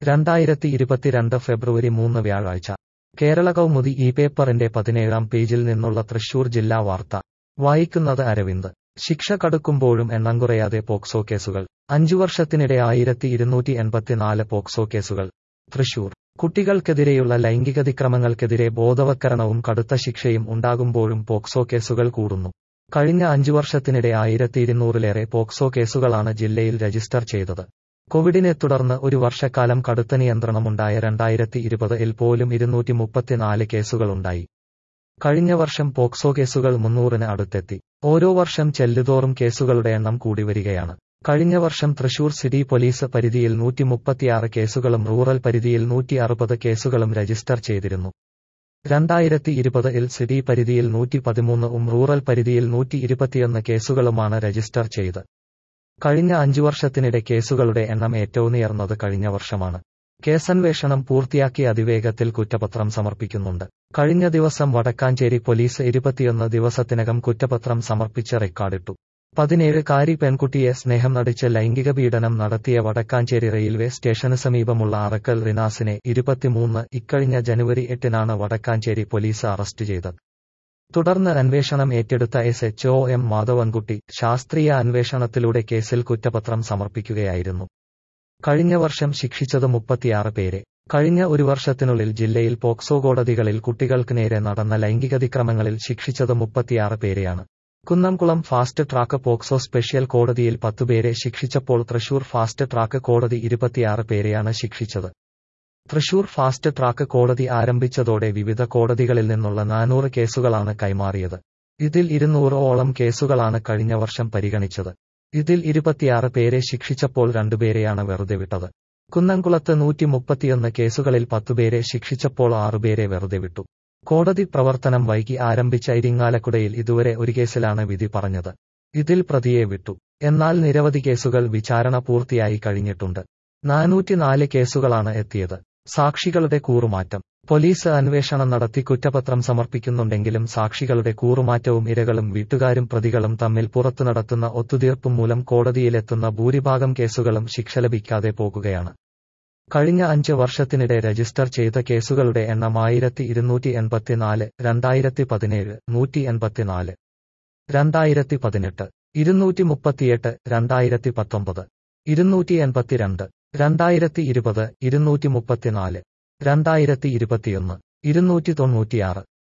രണ്ടായിരത്തി ഇരുപത്തിരണ്ട് ഫെബ്രുവരി മൂന്ന് വ്യാഴാഴ്ച കേരള കൗമുദി ഈ പേപ്പറിന്റെ പതിനേഴാം പേജിൽ നിന്നുള്ള തൃശൂർ ജില്ലാ വാർത്ത വായിക്കുന്നത് അരവിന്ദ് ശിക്ഷ കടുക്കുമ്പോഴും എണ്ണം കുറയാതെ പോക്സോ കേസുകൾ അഞ്ചു വർഷത്തിനിടെ ആയിരത്തി ഇരുന്നൂറ്റി എൺപത്തിനാല് പോക്സോ കേസുകൾ തൃശൂർ കുട്ടികൾക്കെതിരെയുള്ള ലൈംഗികതിക്രമങ്ങൾക്കെതിരെ ബോധവൽക്കരണവും കടുത്ത ശിക്ഷയും ഉണ്ടാകുമ്പോഴും പോക്സോ കേസുകൾ കൂടുന്നു കഴിഞ്ഞ അഞ്ചു വർഷത്തിനിടെ ആയിരത്തി ഇരുന്നൂറിലേറെ പോക്സോ കേസുകളാണ് ജില്ലയിൽ രജിസ്റ്റർ ചെയ്തത് കോവിഡിനെ തുടർന്ന് ഒരു വർഷക്കാലം കടുത്ത നിയന്ത്രണമുണ്ടായ രണ്ടായിരത്തി ഇരുപതിൽ പോലും ഇരുന്നൂറ്റി മുപ്പത്തിനാല് കേസുകളുണ്ടായി കഴിഞ്ഞ വർഷം പോക്സോ കേസുകൾ മുന്നൂറിന് അടുത്തെത്തി ഓരോ വർഷം ചെല്ലുതോറും കേസുകളുടെ എണ്ണം കൂടി വരികയാണ് കഴിഞ്ഞ വർഷം തൃശൂർ സിറ്റി പോലീസ് പരിധിയിൽ നൂറ്റി മുപ്പത്തിയാറ് കേസുകളും റൂറൽ പരിധിയിൽ നൂറ്റി അറുപത് കേസുകളും രജിസ്റ്റർ ചെയ്തിരുന്നു രണ്ടായിരത്തി ഇരുപതിൽ സിറ്റി പരിധിയിൽ നൂറ്റി പതിമൂന്നും റൂറൽ പരിധിയിൽ നൂറ്റി ഇരുപത്തിയൊന്ന് കേസുകളുമാണ് രജിസ്റ്റർ ചെയ്ത് കഴിഞ്ഞ അഞ്ചു വർഷത്തിനിടെ കേസുകളുടെ എണ്ണം ഏറ്റവും ഉയർന്നത് കഴിഞ്ഞ വർഷമാണ് കേസന്വേഷണം പൂർത്തിയാക്കി അതിവേഗത്തിൽ കുറ്റപത്രം സമർപ്പിക്കുന്നുണ്ട് കഴിഞ്ഞ ദിവസം വടക്കാഞ്ചേരി പോലീസ് ഇരുപത്തിയൊന്ന് ദിവസത്തിനകം കുറ്റപത്രം സമർപ്പിച്ച് റെക്കോർഡിട്ടു പതിനേഴുകാരി പെൺകുട്ടിയെ സ്നേഹം നടിച്ച് ലൈംഗിക പീഡനം നടത്തിയ വടക്കാഞ്ചേരി റെയിൽവേ സ്റ്റേഷന് സമീപമുള്ള അറക്കൽ റിനാസിനെ ഇരുപത്തിമൂന്ന് ഇക്കഴിഞ്ഞ ജനുവരി എട്ടിനാണ് വടക്കാഞ്ചേരി പോലീസ് അറസ്റ്റ് ചെയ്തത് തുടർന്ന് അന്വേഷണം ഏറ്റെടുത്ത S H O M Madhavankutty ശാസ്ത്രീയ അന്വേഷണത്തിലൂടെ കേസിൽ കുറ്റപത്രം സമർപ്പിക്കുകയായിരുന്നു കഴിഞ്ഞ വർഷം ശിക്ഷിച്ചത് മുപ്പത്തിയാറ് പേരെ കഴിഞ്ഞ ഒരു വർഷത്തിനുള്ളിൽ ജില്ലയിൽ പോക്സോ കോടതികളിൽ കുട്ടികൾക്ക് നേരെ നടന്ന ലൈംഗികതിക്രമങ്ങളിൽ ശിക്ഷിച്ചത് മുപ്പത്തിയാറ് പേരെയാണ് Kunnamkulam fast track POCSO special കോടതിയിൽ പത്തുപേരെ ശിക്ഷിച്ചപ്പോൾ തൃശൂർ ഫാസ്റ്റ് ട്രാക്ക് കോടതി ഇരുപത്തിയാറ് പേരെയാണ് ശിക്ഷിച്ചത് തൃശൂർ ഫാസ്റ്റ് ട്രാക്ക് കോടതി ആരംഭിച്ചതോടെ വിവിധ കോടതികളിൽ നിന്നുള്ള നാനൂറ് കേസുകളാണ് കൈമാറിയത് ഇതിൽ ഇരുന്നൂറോളം കേസുകളാണ് കഴിഞ്ഞ വർഷം പരിഗണിച്ചത് ഇതിൽ ഇരുപത്തിയാറ് പേരെ ശിക്ഷിച്ചപ്പോൾ രണ്ടുപേരെയാണ് വെറുതെ വിട്ടത് കുന്നംകുളത്ത് നൂറ്റി മുപ്പത്തിയൊന്ന് കേസുകളിൽ പത്തുപേരെ ശിക്ഷിച്ചപ്പോൾ ആറുപേരെ വെറുതെ വിട്ടു കോടതി പ്രവർത്തനം വൈകി ആരംഭിച്ച ഇരിങ്ങാലക്കുടയിൽ ഇതുവരെ ഒരു കേസിലാണ് വിധി പറഞ്ഞത് ഇതിൽ പ്രതിയെ വിട്ടു എന്നാൽ നിരവധി കേസുകൾ വിചാരണ പൂർത്തിയായി കഴിഞ്ഞിട്ടുണ്ട് നാനൂറ്റിനാല് കേസുകളാണ് എത്തിയത് സാക്ഷികളുടെ കൂറുമാറ്റം പോലീസ് അന്വേഷണം നടത്തി കുറ്റപത്രം സമർപ്പിക്കുന്നുണ്ടെങ്കിലും സാക്ഷികളുടെ കൂറുമാറ്റവും ഇരകളും വീട്ടുകാരും പ്രതികളും തമ്മിൽ പുറത്തു നടത്തുന്ന ഒത്തുതീർപ്പും മൂലം കോടതിയിലെത്തുന്ന ഭൂരിഭാഗം കേസുകളും ശിക്ഷ ലഭിക്കാതെ പോകുകയാണ് കഴിഞ്ഞ അഞ്ച് വർഷത്തിനിടെ രജിസ്റ്റർ ചെയ്ത കേസുകളുടെ എണ്ണം ആയിരത്തി ഇരുന്നൂറ്റി എൺപത്തിനാല് രണ്ടായിരത്തി പതിനേഴ് നൂറ്റി എൺപത്തിനാല് രണ്ടായിരത്തി പതിനെട്ട് ഇരുന്നൂറ്റി മുപ്പത്തിയെട്ട് രണ്ടായിരത്തി പത്തൊമ്പത് ഇരുന്നൂറ്റി എൺപത്തിരണ്ട് രണ്ടായിരത്തി ഇരുപത് ഇരുന്നൂറ്റി മുപ്പത്തിനാല് രണ്ടായിരത്തി ഇരുപത്തിയൊന്ന് ഇരുന്നൂറ്റി തൊണ്ണൂറ്റിയാറ്